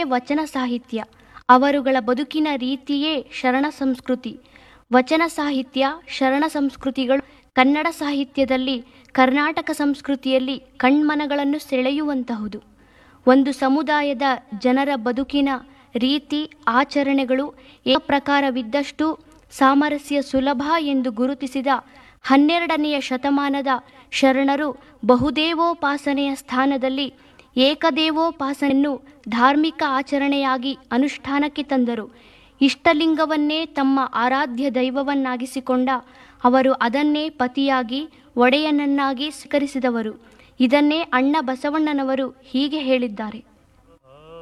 ವಚನ ಸಾಹಿತ್ಯ ಅವರುಗಳ ಬದುಕಿನ ರೀತಿಯೇ ಶರಣ ಸಂಸ್ಕೃತಿ ವಚನ ಸಾಹಿತ್ಯ ಶರಣ ಸಂಸ್ಕೃತಿಗಳು ಕನ್ನಡ ಸಾಹಿತ್ಯದಲ್ಲಿ ಕರ್ನಾಟಕ ಸಂಸ್ಕೃತಿಯಲ್ಲಿ ಕಣ್ಮನಗಳನ್ನು ಸೆಳೆಯುವಂತಹುದು ಒಂದು ಸಮುದಾಯದ ಜನರ ಬದುಕಿನ ರೀತಿ ಆಚರಣೆಗಳು ಪ್ರಕಾರವಿದ್ದಷ್ಟು ಸಾಮರಸ್ಯ ಸುಲಭ ಎಂದು ಗುರುತಿಸಿದ ಹನ್ನೆರಡನೆಯ ಶತಮಾನದ ಶರಣರು ಬಹುದೇವೋಪಾಸನೆಯ ಸ್ಥಾನದಲ್ಲಿ ಏಕದೇವೋಪಾಸನೆಯನ್ನು ಧಾರ್ಮಿಕ ಆಚರಣೆಯಾಗಿ ಅನುಷ್ಠಾನಕ್ಕೆ ತಂದರು ಇಷ್ಟಲಿಂಗವನ್ನೇ ತಮ್ಮ ಆರಾಧ್ಯ ದೈವವನ್ನಾಗಿಸಿಕೊಂಡ ಅವರು ಅದನ್ನೇ ಪತಿಯಾಗಿ ಒಡೆಯನನ್ನಾಗಿ ಸ್ವೀಕರಿಸಿದವರು ಇದನ್ನೇ ಅಣ್ಣ ಬಸವಣ್ಣನವರು ಹೀಗೆ ಹೇಳಿದ್ದಾರೆ